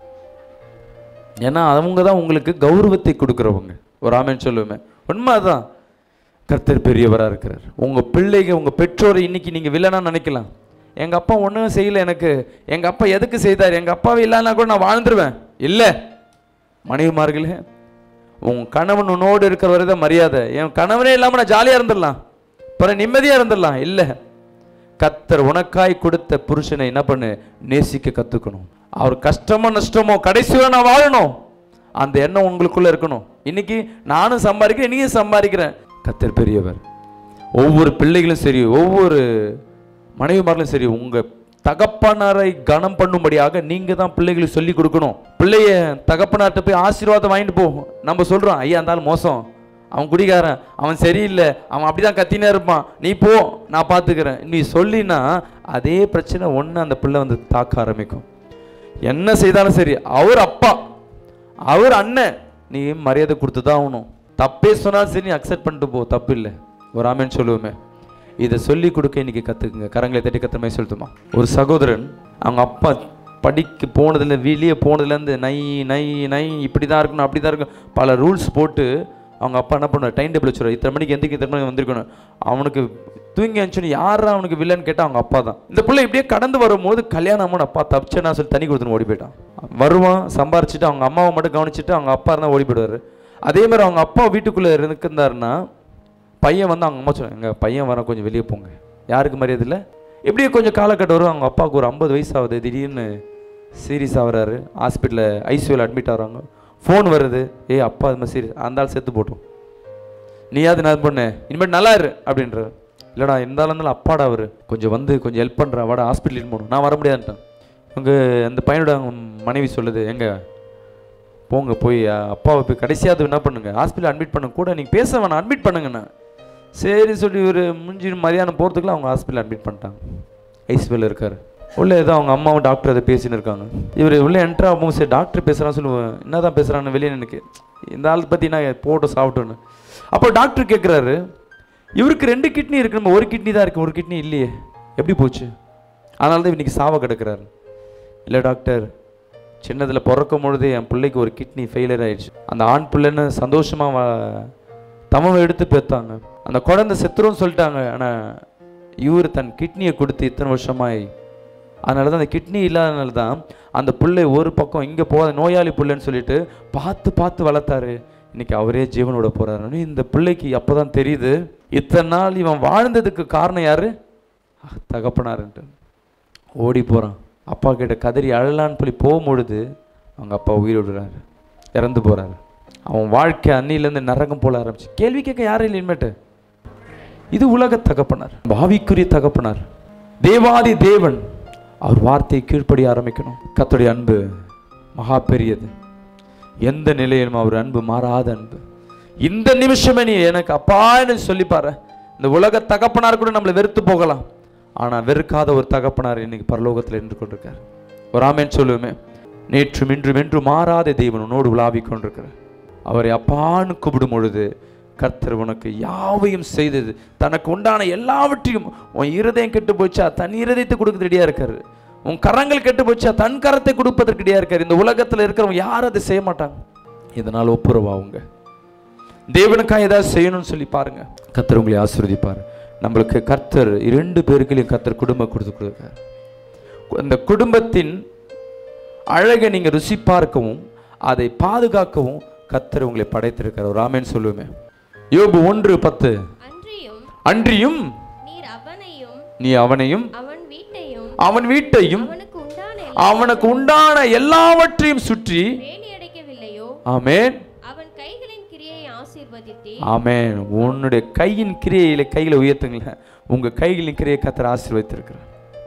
ஏன்னா அவங்க தான் உங்களுக்கு கௌரவத்தை கொடுக்குறவங்க ஒரு ஆமேன்னு சொல்லுவேன் உண்மை அதான் கர்த்தர் பெரியவராக இருக்கிறார் உங்கள் பிள்ளைங்க உங்கள் பெற்றோரை இன்னைக்கு நீங்கள் வில்லனா நினைக்கலாம் எங்கள் அப்பா ஒன்றும் செய்யலை எனக்கு எங்கள் அப்பா எதுக்கு செய்தார் எங்கள் அப்பாவே இல்லைன்னா கூட நான் வாழ்ந்துருவேன் இல்லை மனைவிமார்களே உன் கணவன் உன்னோடு இருக்கிற வரை தான் மரியாதை என் கணவனே இல்லாமல் நான் ஜாலியாக இருந்துடலாம் பிற நிம்மதியாக இருந்துடலாம் இல்லை கத்தர் உனக்காய் கொடுத்த புருஷனை என்ன பண்ணு நேசிக்க கத்துக்கணும் அவர் கஷ்டமோ நஷ்டமோ கடைசி வரை நான் வாழணும் அந்த எண்ணம் உங்களுக்குள்ள இருக்கணும் இன்னைக்கு நானும் சம்பாதிக்கிறேன் நீயும் சம்பாதிக்கிறேன் கத்தர் பெரியவர் ஒவ்வொரு பிள்ளைகளும் சரி ஒவ்வொரு மனைவிமார்களும் சரி உங்க தகப்பனாரை கனம் பண்ணும்படியாக நீங்க தான் பிள்ளைகளுக்கு சொல்லி கொடுக்கணும் பிள்ளைய தகப்பனார்ட்ட போய் ஆசீர்வாதம் வாங்கிட்டு போ நம்ம சொல்றோம் ஐயா இருந்தாலும் மோசம் அவன் குடிகாரன் அவன் சரியில்லை அவன் அப்படிதான் கத்தினே இருப்பான் நீ போ நான் பார்த்துக்கிறேன் நீ சொல்லினா அதே பிரச்சனை ஒன்று அந்த பிள்ளை வந்து தாக்க ஆரம்பிக்கும் என்ன செய்தாலும் சரி அவர் அப்பா அவர் அண்ணன் நீ மரியாதை கொடுத்து தான் ஆகணும் தப்பே சொன்னாலும் சரி நீ அக்செப்ட் பண்ணிட்டு போ தப்பு இல்லை ஒரு ஆமேன்னு சொல்லுவோமே இதை சொல்லி கொடுக்க இன்னைக்கு கற்றுக்குங்க கரங்களை தட்டி கத்துற மாதிரி சொல்லுமா ஒரு சகோதரன் அவங்க அப்பா படிக்க போனதுல வெளியே போனதுலேருந்து நை நை நை இப்படி தான் இருக்கணும் அப்படி தான் இருக்கணும் பல ரூல்ஸ் போட்டு அவங்க அப்பா என்ன பண்ணுவார் டைம் டேபிள் வச்சுருவார் இத்தனை மணிக்கு எந்திரிக்க இத்தனை மணிக்கு வந்திருக்கணும் அவனுக்கு தூங்கி அனுப்பிச்சு யாரா அவனுக்கு வில்லன்னு கேட்டால் அவங்க அப்பா தான் இந்த பிள்ளை இப்படியே கடந்து வரும்போது கல்யாணம் ஆமாம் அப்பா தப்பிச்சேன்னா சொல்லி தண்ணி கொடுத்துன்னு ஓடி போயிட்டான் வருவான் சம்பாரிச்சிட்டு அவங்க அம்மாவை மட்டும் கவனிச்சிட்டு அவங்க அப்பா இருந்தால் ஓடி போயிடுவார் அதே மாதிரி அவங்க அப்பா வீட்டுக்குள்ளே இருந்திருந்தாருன்னா பையன் வந்து அவங்க அம்மா சொன்னாங்க எங்கள் பையன் வர கொஞ்சம் வெளியே போங்க யாருக்கு மரியாதை இல்லை எப்படியோ கொஞ்சம் காலகட்டம் வரும் அவங்க அப்பாவுக்கு ஒரு ஐம்பது வயசு ஆகுது திடீர்னு சீரியஸ் ஆகுறாரு ஹாஸ்பிட்டலில் ஐசியூவில் அட்மிட் ஆகுறாங்க ஃபோன் வருது ஏய் அப்பா அது மாதிரி சீரியஸ் அந்த ஆள் செத்து போட்டோம் நீயாவது நான் பண்ணு இனிமேல் நல்லா இரு அப்படின்றாரு இல்லைடா இருந்தாலும் இருந்தாலும் அப்பாடா அவர் கொஞ்சம் வந்து கொஞ்சம் ஹெல்ப் பண்ணுறா வாடா ஹாஸ்பிட்டல் போகணும் நான் வர முடியாதுன்ட்டேன் இவங்க அந்த பையனோட மனைவி சொல்லுது எங்க போங்க போய் அஹ், அப்பாவை போய் கடைசியாவது என்ன பண்ணுங்க ஹாஸ்பிட்டல் அட்மிட் பண்ண கூட நீங்கள் பேச வேணாம் அட்மிட் பண்ணுங்கண்ணா சரி சொல்லி ஒரு முஞ்சி மதியானம் போகிறதுக்குள்ள அவங்க ஹாஸ்பிட்டல் அட்மிட் பண்ணிட்டாங்க ஐசியூவில் இருக்காரு உள்ளே ஏதோ அவங்க அம்மாவும் டாக்டர் அதை பேசின்னு இருக்காங்க இவர் உள்ளே என்ட்ரு ஆகும் சரி டாக்டர் பேசுகிறான்னு சொல்லுவேன் என்ன தான் பேசுகிறான்னு வெளியே எனக்கு இந்த ஆள் பற்றி நான் போட்டு சாப்பிட்டோன்னு அப்போ டாக்டர் கேட்குறாரு இவருக்கு ரெண்டு கிட்னி இருக்கு நம்ம ஒரு கிட்னி தான் இருக்கு ஒரு கிட்னி இல்லையே எப்படி போச்சு அதனால தான் இன்னைக்கு சாவ கிடக்குறாரு இல்லை டாக்டர் சின்னதில் பிறக்கும் பொழுதே என் பிள்ளைக்கு ஒரு கிட்னி ஃபெயிலியர் ஆயிடுச்சு அந்த ஆண் பிள்ளைன்னு சந்தோஷமாக தமிழை எடுத்து பெற்றாங்க அந்த குழந்தை செத்துரும்னு சொல்லிட்டாங்க ஆனால் இவர் தன் கிட்னியை கொடுத்து இத்தனை வருஷமாய் அதனால தான் அந்த கிட்னி இல்லாதனால தான் அந்த பிள்ளை ஒரு பக்கம் இங்கே போகாத நோயாளி பிள்ளைன்னு சொல்லிட்டு பார்த்து பார்த்து வளர்த்தாரு இன்னைக்கு அவரே ஜீவனோட போறாரு இந்த பிள்ளைக்கு அப்போ தான் தெரியுது இத்தனை நாள் இவன் வாழ்ந்ததுக்கு காரணம் யாரு அஹ், தகப்பனாருன்ட்டு ஓடி போகிறான் அப்பா கிட்ட கதறி அழலான்னு சொல்லி போகும்பொழுது அவங்க அப்பா உயிர் விடுறாரு இறந்து போறாரு அவன் வாழ்க்கை அன்னிலேருந்து நரகம் போல ஆரம்பிச்சு கேள்வி கேட்க யாரும் இல்லை இனிமேட்டு இது உலக தகப்பனார் பாவிக்குரிய தகப்பனார் தேவாதி தேவன் அவர் வார்த்தையை கீழ்ப்படி ஆரம்பிக்கணும் கர்த்தருடைய அன்பு மகா பெரியது எந்த நிலையிலும் அவர் அன்பு மாறாத அன்பு இந்த நிமிஷமே நீ எனக்கு அப்பான்னு சொல்லி பாரு இந்த உலக தகப்பனார் கூட நம்மளை வெறுத்து போகலாம் ஆனா வெறுக்காத ஒரு தகப்பனார் இன்னைக்கு பரலோகத்தில் நின்று கொண்டிருக்கார் ஒரு ஆமேன் சொல்லுவேமே நேற்றும் இன்றும் என்று மாறாத தெய்வன் உன்னோடு உலாவிக் கொண்டிருக்கிறார் அவரை அப்பான்னு கூப்பிடும் பொழுது கர்த்தர் உனக்கு யாவையும் செய்தது தனக்கு உண்டான எல்லாவற்றையும் உன் இருதயம் கெட்டு போச்சா தன் இருதயத்தை கொடுக்க ரெடியா இருக்காரு உன் கரங்கள் கெட்டு போச்சா தன் கரத்தை கொடுப்பதற்கு ரெடியா இருக்காரு இந்த உலகத்துல இருக்கிறவங்க யாரும் அதை செய்ய மாட்டாங்க இதனால் ஒப்புரவாவுங்க தேவனுக்காக ஏதாவது செய்யணும்னு சொல்லி பாருங்க கர்த்தர் உங்களை ஆசீர்வதிப்பார் நம்மளுக்கு கர்த்தர் இரண்டு பேருக்குலையும் கர்த்தர் குடும்பம் கொடுத்து கொடுக்காரு அந்த குடும்பத்தின் அழகை நீங்க ருசி பார்க்கவும் அதை பாதுகாக்கவும் கர்த்தர் உங்களை படைத்திருக்கார் ஒரு ஆமேன்னு சொல்லுவேன் யோபு ஒன்று பத்து அன்றியும் அன்றியும் நீர் அவனையும் நீ அவனையும் அவன் வீட்டையும் அவன் வீட்டையும் அவனுக்கு உண்டான அவனுக்கு உண்டான எல்லாவற்றையும் சுற்றி வேலி அடைக்கவில்லையோ ஆமென் அவன் கைகளின் கிரியை ஆசீர்வதித்தே ஆமென் உன்னுடைய கையின் கிரியையில கையில உயர்த்துங்களேன் உங்க கைகளின் கிரியை கத்தர் ஆசீர்வதித்திருக்கிறார்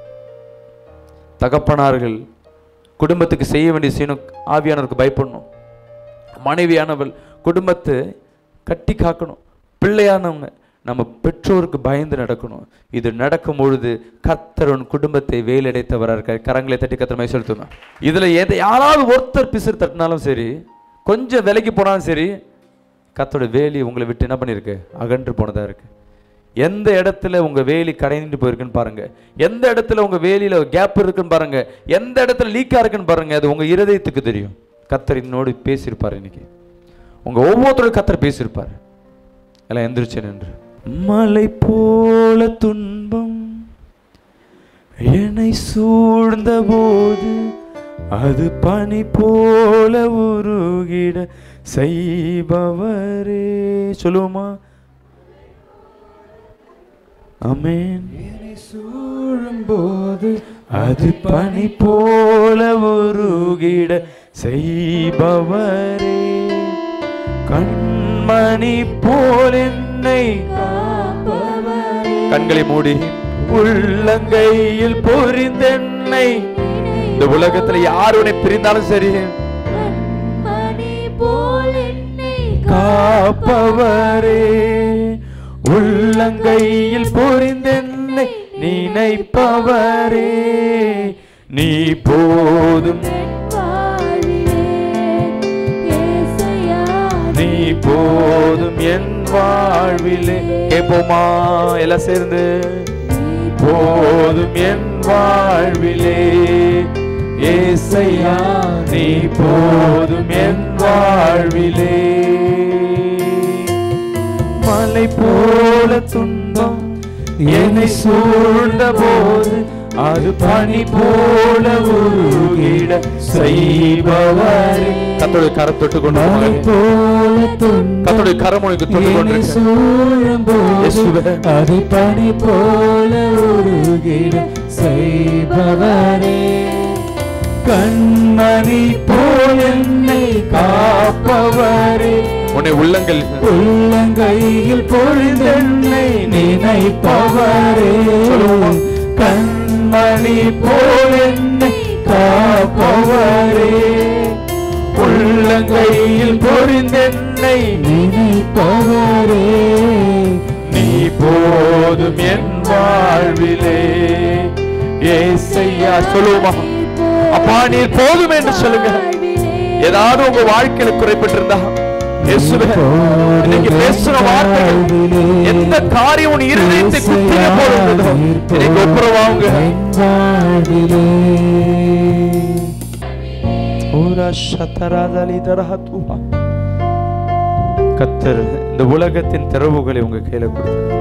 தகப்பனார்கள் குடும்பத்துக்கு செய்ய வேண்டிய செய்யணும் ஆவியானவருக்கு பயப்படணும் மனைவியானவள் குடும்பத்தை கட்டி காக்கணும் பிள்ளையானவங்க நம்ம பெற்றோருக்கு பயந்து நடக்கணும் இது நடக்கும் பொழுது கர்த்தர் உன் குடும்பத்தை வேலடைத்தவராக இருக்கார் கரங்களை தட்டி கத்திரமாய் செலுத்துங்க இதுல எதை யாராவது ஒருத்தர் பிசுறு தட்டினாலும் சரி கொஞ்சம் விலைக்கு போனாலும் சரி கத்தோட வேலி உங்களை விட்டு என்ன பண்ணியிருக்கு அகன்று போனதா இருக்கு எந்த இடத்துல உங்க வேலி கரைந்து போயிருக்குன்னு பாருங்க எந்த இடத்துல உங்க வேலியில கேப் இருக்குன்னு பாருங்க எந்த இடத்துல லீக்கா இருக்குன்னு பாருங்க அது உங்க இருதயத்துக்கு தெரியும் கத்தர் என்னோடு பேசியிருப்பார் இன்னைக்கு உங்க ஒவ்வொருத்தரோட கத்தர் பேசியிருப்பார் எல்லாம் எந்திரிச்சு நின்று மலை போல துன்பம் என்னை சூழ்ந்த போது அது பனி போல உருகிட செய்பவரே சொல்லுவோமா அமேன் என்னை சூழும் போது அது பனி போல உருகிட செய்பவரே கண்மணி போல் என்னை கண்களை மூடி உள்ளங்கையில் பொறிந்தென்னை இந்த உலகத்துல யார் உன்னை பிரிந்தாலும் சரி காப்பவரே உள்ளங்கையில் பொறிந்தென்னை நினைப்பவரே நீ போதும் நீ போதும் என் வாழ்விலே கேட்போமா எல்லாம் சேர்ந்து போதும் என் வாழ்விலே ஏசையா நீ போதும் என் வாழ்விலே மலை போல துன்பம் என்னை சூழ்ந்த போது அது பனி போல உருகிட உருகிட செய்பவரே கத்தோடைய கரம் தொட்டு கொண்டு மலை போங்க. போல துன்பம் கத்தோடைய கரம் உனக்கு தொட்டு என்னை கொண்டு சூழும்போது இயேசுவே. அதை பனி போல உருகிட செய்பவரே கண்மணி போல் என்னை காப்பவரே உன்னை உள்ளங்கள் உள்ளங்கையில் பொழுதென்னை நினைப்பவரே கண்மணி போல் என்னை காப்பவரே உள்ளங்கையில் பொறிந்தென்னை நினைப்பவரே நீ போதும் என் வாழ்விலே ஏசையா சொல்லுவோமா அப்பா நீர் போதும் என்று சொல்லுங்க ஏதாவது உங்க வாழ்க்கையில குறைபட்டிருந்தா இயேசுவே இன்னைக்கு பேசுற வார்த்தைகள் எந்த காரியம் உன் இருதயத்தை குத்தின போல இருந்ததோ இன்னைக்கு ஒப்புரவாங்க கத்தர் இந்த உலகத்தின் திறவுகளை உங்க கையில கொடுத்தார்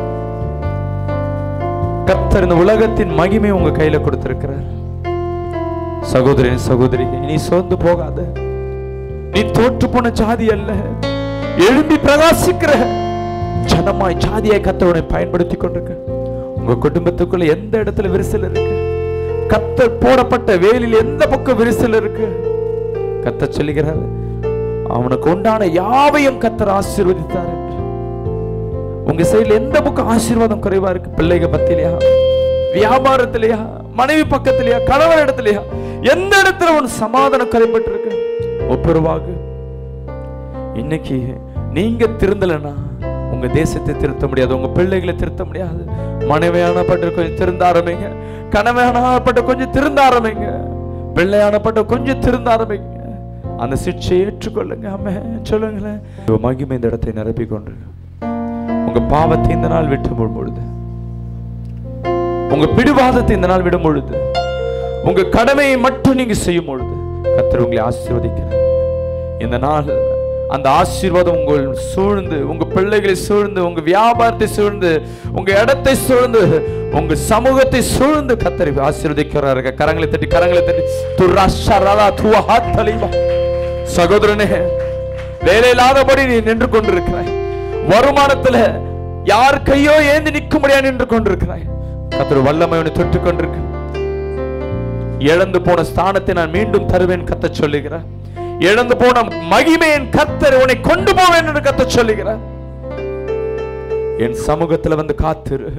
கத்தர் இந்த உலகத்தின் மகிமை உங்க கையில கொடுத்திருக்கிறார் சகோதரி சகோதரி நீ சோர்ந்து போகாத நீ தோற்று போன ஜாதி அல்ல எழும்பி பிரகாசிக்கிற ஜனமாய் ஜாதியாய் கத்தவனை பயன்படுத்தி கொண்டிருக்க உங்க குடும்பத்துக்குள்ள எந்த இடத்துல விரிசல் இருக்கு கத்தர் போடப்பட்ட வேலில் எந்த பக்கம் விரிசல் இருக்கு கத்தர் சொல்லுகிறார் அவனுக்கு உண்டான யாவையும் கத்தர் ஆசீர்வதித்தார் என்று உங்க சைடுல எந்த பக்கம் ஆசீர்வாதம் குறைவா இருக்கு பிள்ளைக பத்திலையா வியாபாரத்திலையா மனைவி பக்கத்திலையா கணவர் இடத்துலயா எந்த இடத்துல உன் சமாதானம் குறைபட்டு இருக்கு ஒப்புரவாக இன்னைக்கு நீங்க திருந்தலைன்னா உங்க தேசத்தை திருத்த முடியாது உங்க பிள்ளைகளை திருத்த முடியாது மனைவியானப்பட்ட கொஞ்சம் திருந்த ஆரம்பிங்க கணவனானப்பட்ட கொஞ்சம் திருந்த ஆரம்பிங்க பிள்ளையானப்பட்ட கொஞ்சம் திருந்த ஆரம்பிங்க அந்த சிக்ஷையை ஏற்றுக்கொள்ளுங்க ஆமே சொல்லுங்களேன் உங்க மகிமை இந்த இடத்தை நிரப்பிக் கொண்டிருக்கு உங்க பாவத்தை இந்த நாள் விட்டு விடும் பொழுது உங்க பிடிவாதத்தை இந்த நாள் விடும் பொழுது உங்க கடமையை மட்டும் நீங்க செய்யும் பொழுது கர்த்தர் உங்களை ஆசீர்வதிக்கிறார் இந்த நாள் அந்த ஆசீர்வாதம் உங்கள் சூழ்ந்து உங்க பிள்ளைகளை சூழ்ந்து உங்க வியாபாரத்தை சூழ்ந்து உங்க இடத்தை சூழ்ந்து உங்க சமூகத்தை சூழ்ந்து கத்தரி ஆசீர்வதிக்கிறார்கள் கரங்களை தட்டி கரங்களை தட்டி துராஷரலா துவஹா தலிவா சகோதரனே வேலை இல்லாதபடி நீ நின்று கொண்டிருக்கிறாய் வருமானத்துல யார் கையோ ஏந்தி நிற்க முடியாது நின்று கொண்டிருக்கிறாய் கத்தர் வல்லமையோடு தொட்டு கொண்டிருக்கு இழந்து போன ஸ்தானத்தை நான் மீண்டும் தருவேன் கத்த சொல்லுகிறார் இழந்து போன மகிமையின் கத்தர் உன்னை கொண்டு போவேன் என்று கத்த சொல்லுகிறார் என் சமூகத்துல வந்து காத்திரு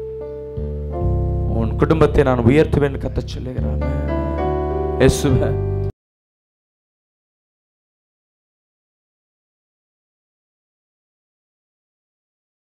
உன் குடும்பத்தை நான் உயர்த்துவேன் கத்த சொல்லுகிறான் இயேசுவே